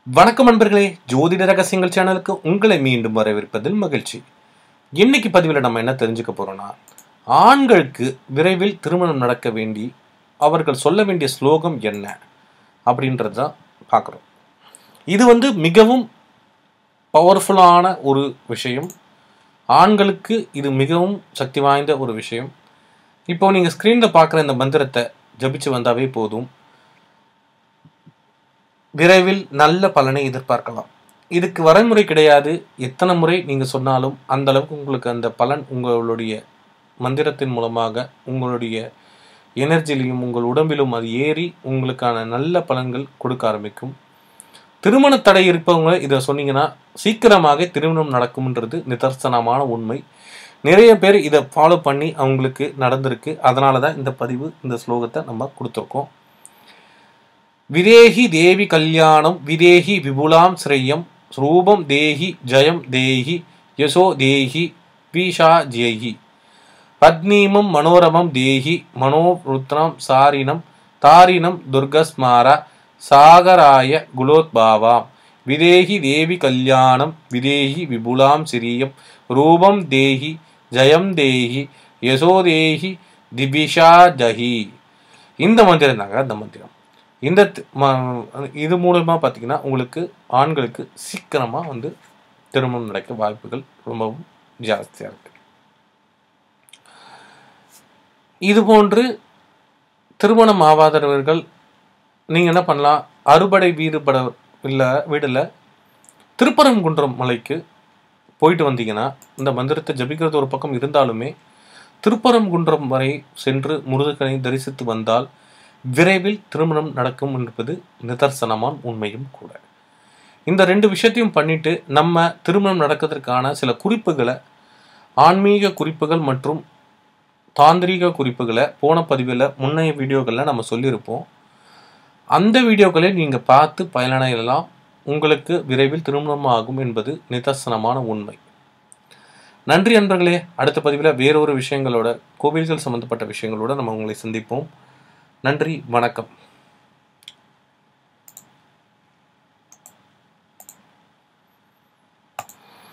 வணக்கம் நண்பர்களே ஜோதிட ரகசியங்கள் சேனலுக்கு உங்களை மீண்டும் வரவேற்பதில் மகிழ்ச்சி இன்னைக்கு பதிவில் நம்ம என்ன தெரிஞ்சுக்க போறோம்னா ஆண்களுக்கு விரைவில் திருமணம் நடக்க வேண்டி அவர்கள் சொல்ல வேண்டிய ஸ்லோகம் என்ன அப்படின்றது தான் பார்க்குறோம் இது வந்து மிகவும் பவர்ஃபுல்லான ஒரு விஷயம் ஆண்களுக்கு இது மிகவும் சக்தி வாய்ந்த ஒரு விஷயம் இப்போ நீங்கள் ஸ்க்ரீனில் பார்க்குற இந்த மந்திரத்தை ஜபிச்சு வந்தாவே போதும் விரைவில் நல்ல பலனை எதிர்பார்க்கலாம் இதுக்கு வரைமுறை கிடையாது எத்தனை முறை நீங்கள் சொன்னாலும் அந்த அளவுக்கு உங்களுக்கு அந்த பலன் உங்களுடைய மந்திரத்தின் மூலமாக உங்களுடைய எனர்ஜிலையும் உங்கள் உடம்பிலும் அது ஏறி உங்களுக்கான நல்ல பலன்கள் கொடுக்க ஆரம்பிக்கும் திருமண தடை இருப்பவங்க இதை சொன்னீங்கன்னா சீக்கிரமாக திருமணம் நடக்கும்ன்றது நிதர்சனமான உண்மை நிறைய பேர் இதை ஃபாலோ பண்ணி அவங்களுக்கு நடந்திருக்கு அதனால தான் இந்த பதிவு இந்த ஸ்லோகத்தை நம்ம கொடுத்துருக்கோம் விதேகி தேவி கல்யாணம் விதேகி விபுலாம் ஸ்ரேயம் ரூபம் தேஹி ஜயம் தேஹி யசோ தேஹி வீஷா ஜேஹி பத்னீமம் மனோரமம் தேஹி மனோருத்ரம் சாரினம் தாரினம் துர்கஸ்மார சாகராய குலோத்பாவாம் விதேகி தேவி கல்யாணம் விதேகி விபுலாம் சிரியம் ரூபம் தேஹி ஜயம் தேஹி யசோ தேஹி திபிஷா ஜஹி இந்த மந்திரம் தாங்க அந்த மந்திரம் இந்த தி- ம- இது மூலமா பார்த்தீங்கன்னா உங்களுக்கு ஆண்களுக்கு சீக்கிரமாக வந்து திருமணம் நடக்க வாய்ப்புகள் ரொம்பவும் ஜாஸ்தியாக இருக்கு இது போன்று திருமணம் ஆகாதவர்கள் நீங்கள் என்ன பண்ணலாம் அறுபடை வீடு பட இல்லை வீடில் திருப்பரங்குன்றம் மலைக்கு போயிட்டு வந்தீங்கன்னா இந்த மந்திரத்தை ஜபிக்கிறது ஒரு பக்கம் இருந்தாலுமே திருப்பரங்குன்றம் வரை சென்று முருகனை தரிசித்து வந்தால் விரைவில் திருமணம் நடக்கும் என்பது நிதர்சனமான உண்மையும் கூட இந்த ரெண்டு விஷயத்தையும் பண்ணிட்டு நம்ம திருமணம் நடக்கிறதுக்கான சில குறிப்புகளை ஆன்மீக குறிப்புகள் மற்றும் தாந்திரீக குறிப்புகளை போன பதிவில் முன்னைய வீடியோகளில் நம்ம சொல்லியிருப்போம் அந்த வீடியோக்களை நீங்கள் பார்த்து பயனடையலாம் உங்களுக்கு விரைவில் திருமணம் ஆகும் என்பது நிதர்சனமான உண்மை நன்றி நண்பர்களே அடுத்த பதிவில் வேறொரு விஷயங்களோட கோவில்கள் சம்பந்தப்பட்ட விஷயங்களோட நம்ம உங்களை சந்திப்போம் நன்றி வணக்கம்